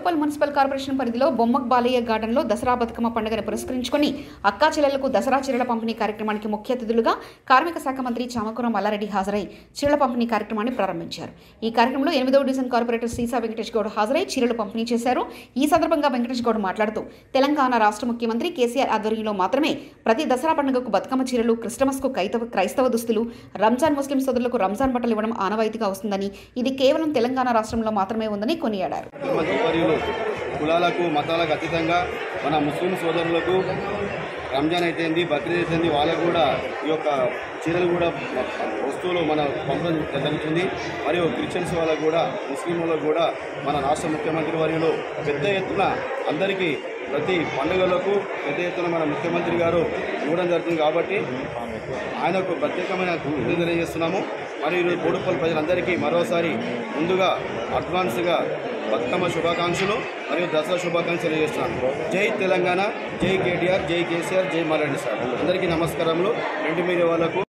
Boduppal municipal corporation పరిధిలో బొమ్మక్ బాలయ్య గార్డెన్లో దసరా బతుకమ్మ పండుగను పురస్కరించుకొని అక్కా చెల్లెలకు దసరా చీరల పంపిణీ కార్యక్రమానికి ముఖ్య అతిథులుగా కార్మిక శాఖ మంత్రి చామకూరం మల్లారెడ్డి హాజరై చీరల పంపిణీ కార్యక్రమాన్ని ప్రారంభించారు ఈ కార్యక్రమంలో ఎనిమిదవ డివిజన్ కార్పొరేటర్ సీసా వెంకటేష్ గౌడ్ హాజరై చీరలు పంపిణీ చేశారు ఈ సందర్భంగా వెంకటేష్ గౌడ్ మాట్లాడుతూ తెలంగాణ రాష్ట్ర ముఖ్యమంత్రి కేసీఆర్ ఆధ్వర్యంలో మాత్రమే ప్రతి దసరా పండుగకు బతుకమ్మ చీరలు క్రిస్టమస్కు కైతవ క్రైస్తవ దుస్తులు రంజాన్ ముస్లిం సోదరులకు రంజాన్ బట్టలు ఇవ్వడం ఆనవాయితీగా వస్తుందని ఇది కేవలం తెలంగాణ రాష్ట్రంలో మాత్రమే ఉందని కొనియాడారు మంత్రి వర్యులు కులాలకు మతాలకు అతీతంగా మన ముస్లిం సోదరులకు రంజాన్ అయితేంది బక్రీద్ అయితేంది వాళ్ళకు కూడా ఈ యొక్క చీరలు కూడా వస్తువులు మన పంపడం జరుగుతుంది మరియు క్రిస్టియన్స్ వాళ్ళకు కూడా ముస్లిం వాళ్ళకు కూడా మన రాష్ట్ర ముఖ్యమంత్రి వర్యులు పెద్ద ఎత్తున అందరికీ ప్రతి పండుగలకు పెద్ద ఎత్తున మన ముఖ్యమంత్రి గారు ఇవ్వడం జరుగుతుంది కాబట్టి ఆయనకు ప్రత్యేకమైన కృతజ్ఞతలు తెలియజేస్తున్నాము మరియు ఈరోజు బోడుపల్లి ప్రజలందరికీ మరోసారి ముందుగా అడ్వాన్స్గా బతుకమ్మ శుభాకాంక్షలు మరియు దసరా శుభాకాంక్షలు తెలియజేస్తున్నాను జై తెలంగాణ జై కేటీఆర్ జై కేసీఆర్ జై మల్లారెడ్డి సార్ అందరికీ నమస్కారములు రెండు మీడియా వాళ్ళకు